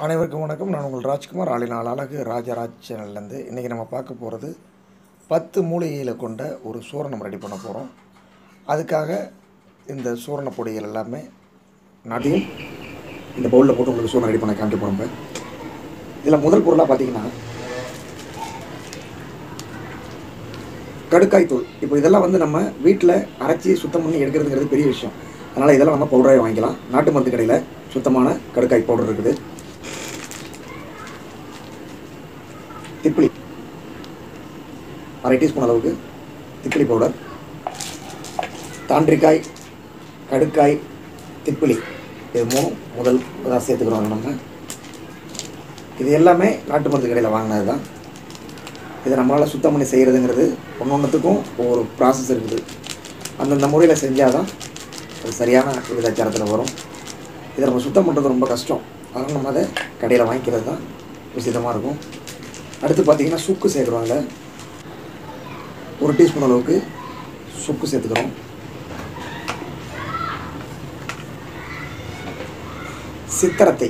அனைவருக்கும் வணக்கம் நான் உங்கள் ராஜ்குமார் ஆளினால் அழகு ராஜராஜ் சேனல்லேருந்து இன்றைக்கி நம்ம பார்க்க போகிறது பத்து மூலிகைகளை கொண்ட ஒரு சூரணம் ரெடி பண்ண போகிறோம் அதுக்காக இந்த சூரண பொடிகள் எல்லாமே நடையும் இந்த பவுலில் போட்டு உங்களுக்கு சூரணம் ரெடி பண்ண காமிக்க போகிறோம் இதில் முதல் பொருளாக பார்த்தீங்கன்னா கடுக்காய் தூள் இப்போ இதெல்லாம் வந்து நம்ம வீட்டில் அரைச்சி சுத்தம் பண்ணி எடுக்கிறதுங்கிறது பெரிய விஷயம் அதனால் இதெல்லாம் நம்ம பவுடராக வாங்கிக்கலாம் நாட்டு மருந்து கடையில் சுத்தமான கடுக்காய் பவுடர் இருக்குது திப்பிலி அரை டீஸ்பூன் அளவுக்கு திப்பிலி பவுடர் தாண்டிக்காய் கடுக்காய் திப்பிலி இது மூணும் முதல் இதாக சேர்த்துக்கிறோம் நம்ம இது எல்லாமே நாட்டு மருந்து கடையில் வாங்கினது தான் இதை நம்மளால் சுத்தம் பண்ணி செய்கிறதுங்கிறது ஒன்று ஒன்றுத்துக்கும் ஒவ்வொரு ப்ராசஸ் இருக்குது அந்தந்த முறையில் செஞ்சால் தான் அது சரியான விதாச்சாரத்தில் வரும் இதை நம்ம சுத்தம் பண்ணுறது ரொம்ப கஷ்டம் அதனால் நம்ம அதை கடையில் வாங்கிக்கிறது தான் உசிதமாக இருக்கும் அடுத்து பார்த்தீங்கன்னா சுக்கு சேர்க்குறோம் அதில் ஒரு டீஸ்பூன் அளவுக்கு சுக்கு சேர்த்துக்கிறோம் சித்திரத்தை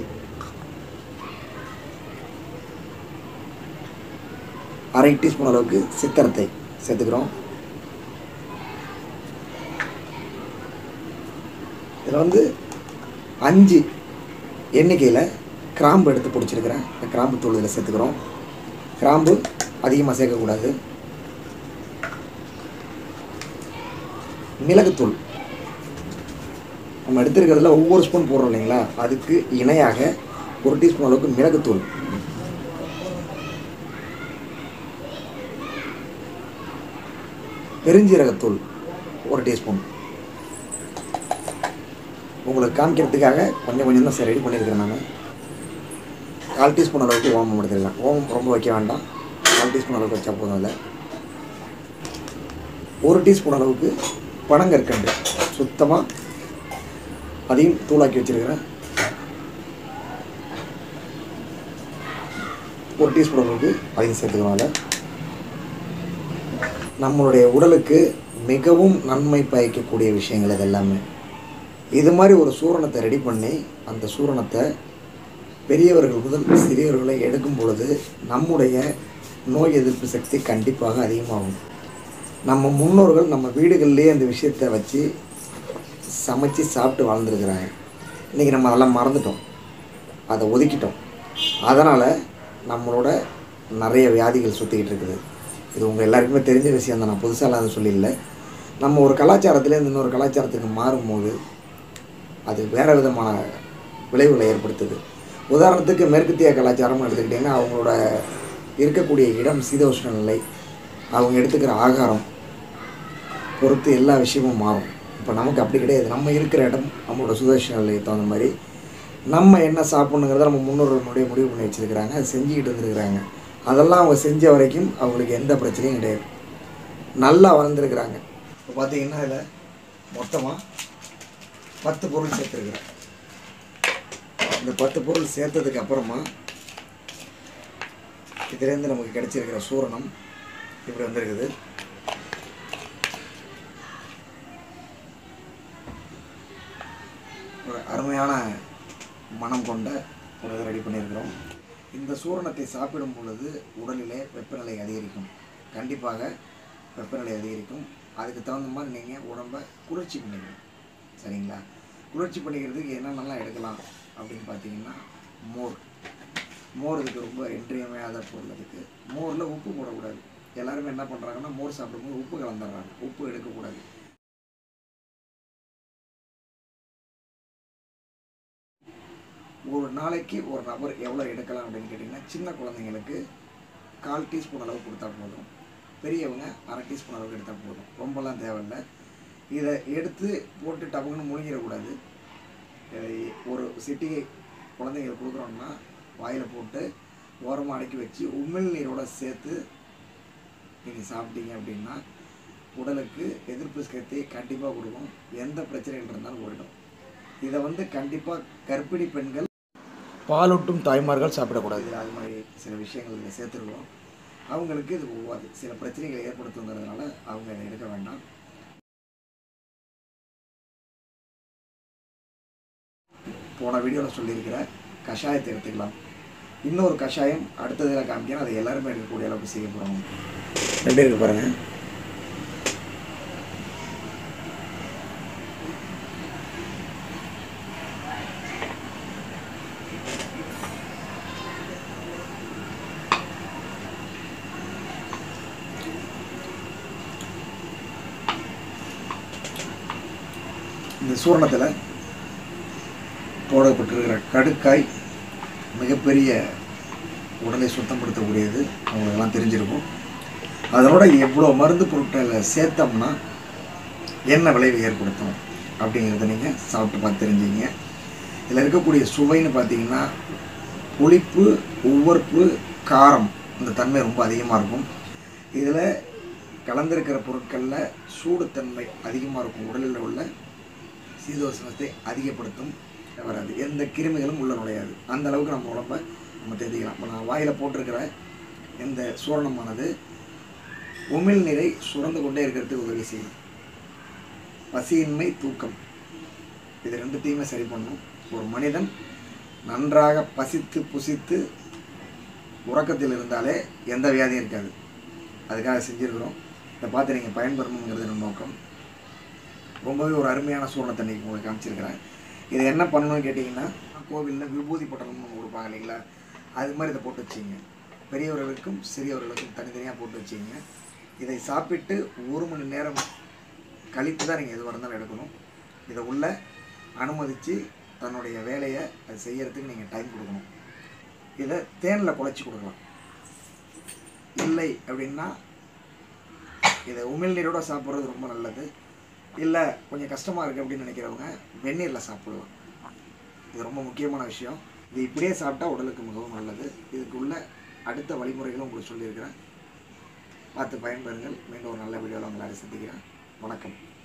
அரை டீஸ்பூன் அளவுக்கு சித்திரத்தை சேர்த்துக்கிறோம் இதில் வந்து அஞ்சு எண்ணிக்கையில் கிராம்பு எடுத்து பிடிச்சிருக்கிறேன் இந்த கிராம்பு தூள் இதில் சேர்த்துக்கிறோம் கிராம்பு அதிகமாக சேர்க்கக்கூடாது மிளகுத்தூள் நம்ம எடுத்துருக்கிறதுல ஒவ்வொரு ஸ்பூன் போடுறோம் இல்லைங்களா அதுக்கு இணையாக ஒரு டீஸ்பூன் அளவுக்கு மிளகுத்தூள் பெருஞ்சீரகத்தூள் ஒரு டீஸ்பூன் உங்களுக்கு காமிக்கிறதுக்காக கொஞ்சம் கொஞ்சம் தான் ரெடி பண்ணியிருக்கிறேன் நான் கால் டீஸ்பூன் அளவுக்கு ஓமம் எடுத்துக்கலாம் ஓமம் ரொம்ப வைக்க வேண்டாம் கால் டீஸ்பூன் அளவுக்கு வச்சா போதும் அதில் ஒரு டீஸ்பூன் அளவுக்கு பனங்கற்கண்டு சுத்தமாக அதையும் தூளாக்கி வச்சுருக்கிறேன் ஒரு டீஸ்பூன் அளவுக்கு அதையும் சேர்த்துக்கணும் அதில் நம்மளுடைய உடலுக்கு மிகவும் நன்மை பயக்கக்கூடிய விஷயங்கள் இது எல்லாமே இது மாதிரி ஒரு சூரணத்தை ரெடி பண்ணி அந்த சூரணத்தை பெரியவர்கள் முதல் சிறியவர்களை எடுக்கும் பொழுது நம்முடைய நோய் எதிர்ப்பு சக்தி கண்டிப்பாக அதிகமாகும் நம்ம முன்னோர்கள் நம்ம வீடுகள்லேயே அந்த விஷயத்தை வச்சு சமைச்சு சாப்பிட்டு வாழ்ந்துருக்குறாங்க இன்றைக்கி நம்ம அதெல்லாம் மறந்துட்டோம் அதை ஒதுக்கிட்டோம் அதனால் நம்மளோட நிறைய வியாதிகள் சுற்றிக்கிட்டு இருக்குது இது உங்கள் எல்லாருக்குமே தெரிஞ்ச விஷயம் தான் நான் புதுசாலாம் அதை சொல்லிடல நம்ம ஒரு கலாச்சாரத்துலேருந்து இன்னொரு கலாச்சாரத்துக்கு மாறும்போது அது வேறு விதமான விளைவுகளை ஏற்படுத்துது உதாரணத்துக்கு மேற்கத்திய கலாச்சாரம்னு எடுத்துக்கிட்டிங்கன்னா அவங்களோட இருக்கக்கூடிய இடம் சீதோஷ்ண நிலை அவங்க எடுத்துக்கிற ஆகாரம் பொறுத்து எல்லா விஷயமும் மாறும் இப்போ நமக்கு அப்படி கிடையாது நம்ம இருக்கிற இடம் நம்மளோட சுதோஷ்ண நிலையை தகுந்த மாதிரி நம்ம என்ன சாப்பிட்ணுங்கிறத நம்ம முன்னோர்கள் முன்னாடியே முடிவு பண்ணி வச்சுருக்கிறாங்க அது செஞ்சுக்கிட்டு இருந்துருக்குறாங்க அதெல்லாம் அவங்க செஞ்ச வரைக்கும் அவங்களுக்கு எந்த பிரச்சனையும் கிடையாது நல்லா வளர்ந்துருக்குறாங்க இப்போ பார்த்தீங்கன்னா இதில் மொத்தமாக பத்து பொருள் சேர்த்துருக்குறேன் இந்த பத்து பொருள் சேர்த்ததுக்கு அப்புறமா இதுலேருந்து நமக்கு கிடைச்சிருக்கிற சூரணம் இப்படி வந்திருக்குது ஒரு அருமையான மனம் கொண்ட ஒரு இதை ரெடி பண்ணியிருக்கிறோம் இந்த சூரணத்தை சாப்பிடும் பொழுது உடலிலே வெப்பநிலை அதிகரிக்கும் கண்டிப்பாக வெப்பநிலை அதிகரிக்கும் அதுக்கு தகுந்த மாதிரி நீங்கள் உடம்பை குளிர்ச்சி பண்ணிக்கணும் சரிங்களா குளிர்ச்சி பண்ணிக்கிறதுக்கு என்னென்னலாம் எடுக்கலாம் அப்படின்னு பார்த்தீங்கன்னா மோர் மோர் இதுக்கு ரொம்ப இன்றியமையாத பொருள் அதுக்கு மோரில் உப்பு போடக்கூடாது எல்லாருமே என்ன பண்ணுறாங்கன்னா மோர் சாப்பிடும்போது உப்பு கலந்துடுறாங்க உப்பு எடுக்கக்கூடாது ஒரு நாளைக்கு ஒரு நபர் எவ்வளோ எடுக்கலாம் அப்படின்னு கேட்டிங்கன்னா சின்ன குழந்தைங்களுக்கு கால் டீஸ்பூன் அளவு கொடுத்தா போதும் பெரியவங்க அரை டீஸ்பூன் அளவுக்கு எடுத்தால் போதும் ரொம்பலாம் தேவையில்லை இதை எடுத்து போட்டு டப்புன்னு முழுங்கிடக்கூடாது அஹ் ஒரு சிட்டிகை குழந்தைங்களுக்கு கொடுக்குறோம்னா வாயில் போட்டு ஓரமாக அடக்கி வச்சு உமிழ் நீரோட சேர்த்து நீங்கள் சாப்பிட்டீங்க அப்படின்னா உடலுக்கு எதிர்ப்பு சக்தி கண்டிப்பாக கொடுக்கும் எந்த பிரச்சனைகள் இருந்தாலும் போயிடும் இதை வந்து கண்டிப்பாக கர்ப்பிணி பெண்கள் பாலூட்டும் தாய்மார்கள் சாப்பிடக்கூடாது அது மாதிரி சில விஷயங்கள் இதில் சேர்த்துருக்கோம் அவங்களுக்கு இது ஒவ்வாது சில பிரச்சனைகளை ஏற்படுத்துங்கிறதுனால அவங்க இதை எடுக்க வேண்டாம் போன வீடியோவில் சொல்லியிருக்கிறேன் கஷாயத்தை எடுத்துக்கலாம் இன்னொரு கஷாயம் அடுத்ததில் காமிக்கிறேன் அதை எல்லாருமே எடுக்கக்கூடிய அளவுக்கு செய்ய போகிறோம் எப்படி இருக்கு பாருங்கள் இந்த சூரணத்தில் போடப்பட்டிருக்கிற கடுக்காய் மிகப்பெரிய உடலை சுத்தப்படுத்தக்கூடியது அவங்களுக்கெல்லாம் தெரிஞ்சிருக்கும் அதனோட எவ்வளோ மருந்து பொருட்களை சேர்த்தோம்னா என்ன விளைவு ஏற்படுத்தும் அப்படிங்கிறத நீங்கள் சாப்பிட்டு பார்த்து தெரிஞ்சுங்க இதில் இருக்கக்கூடிய சுவைன்னு பார்த்தீங்கன்னா புளிப்பு உவர்ப்பு காரம் இந்த தன்மை ரொம்ப அதிகமாக இருக்கும் இதில் கலந்திருக்கிற பொருட்களில் சூடுத்தன்மை அதிகமாக இருக்கும் உடலில் உள்ள சீதோஷ்ணத்தை அதிகப்படுத்தும் வராது எந்த கிருமிகளும் உள்ள நுழையாது அந்த அளவுக்கு நம்ம உடம்ப நம்ம தெரிஞ்சுக்கலாம் இப்போ நான் வாயில் போட்டிருக்கிற இந்த சூரணமானது உமிழ் நீரை சுரந்து கொண்டே இருக்கிறதுக்கு உதவி செய்யும் பசியின்மை தூக்கம் இது ரெண்டுத்தையுமே சரி பண்ணும் ஒரு மனிதன் நன்றாக பசித்து புசித்து உறக்கத்தில் இருந்தாலே எந்த வியாதியும் இருக்காது அதுக்காக செஞ்சுருக்கிறோம் இதை பார்த்து நீங்கள் பயன்பெறணுங்கிறது நம்ம நோக்கம் ரொம்பவே ஒரு அருமையான சூழ்நிலை இன்னைக்கு உங்களுக்கு காமிச்சிருக்கிறேன் இதை என்ன பண்ணணும்னு கேட்டிங்கன்னா கோவிலில் விபூதி பட்டணம்னு ஒன்று கொடுப்பாங்க இல்லைங்களா அது மாதிரி இதை போட்டு வச்சிங்க பெரியவர்களுக்கும் சிறியவர்களுக்கும் தனித்தனியாக போட்டு வச்சிங்க இதை சாப்பிட்டு ஒரு மணி நேரம் கழித்து தான் நீங்கள் எது இருந்தாலும் எடுக்கணும் இதை உள்ள அனுமதித்து தன்னுடைய வேலையை அது செய்யறதுக்கு நீங்கள் டைம் கொடுக்கணும் இதை தேனில் குழச்சி கொடுக்கலாம் இல்லை அப்படின்னா இதை உமிழ்நீரோட சாப்பிட்றது ரொம்ப நல்லது இல்லை கொஞ்சம் கஷ்டமாக இருக்குது அப்படின்னு நினைக்கிறவங்க வெந்நீரில் சாப்பிடலாம் இது ரொம்ப முக்கியமான விஷயம் இது இப்படியே சாப்பிட்டா உடலுக்கு மிகவும் நல்லது இதுக்கு உள்ள அடுத்த வழிமுறைகளும் உங்களுக்கு சொல்லியிருக்கிறேன் பார்த்து பயன்பெறுங்கள் மீண்டும் ஒரு நல்ல வீடியோவில் உங்களை சந்திக்கிறேன் வணக்கம்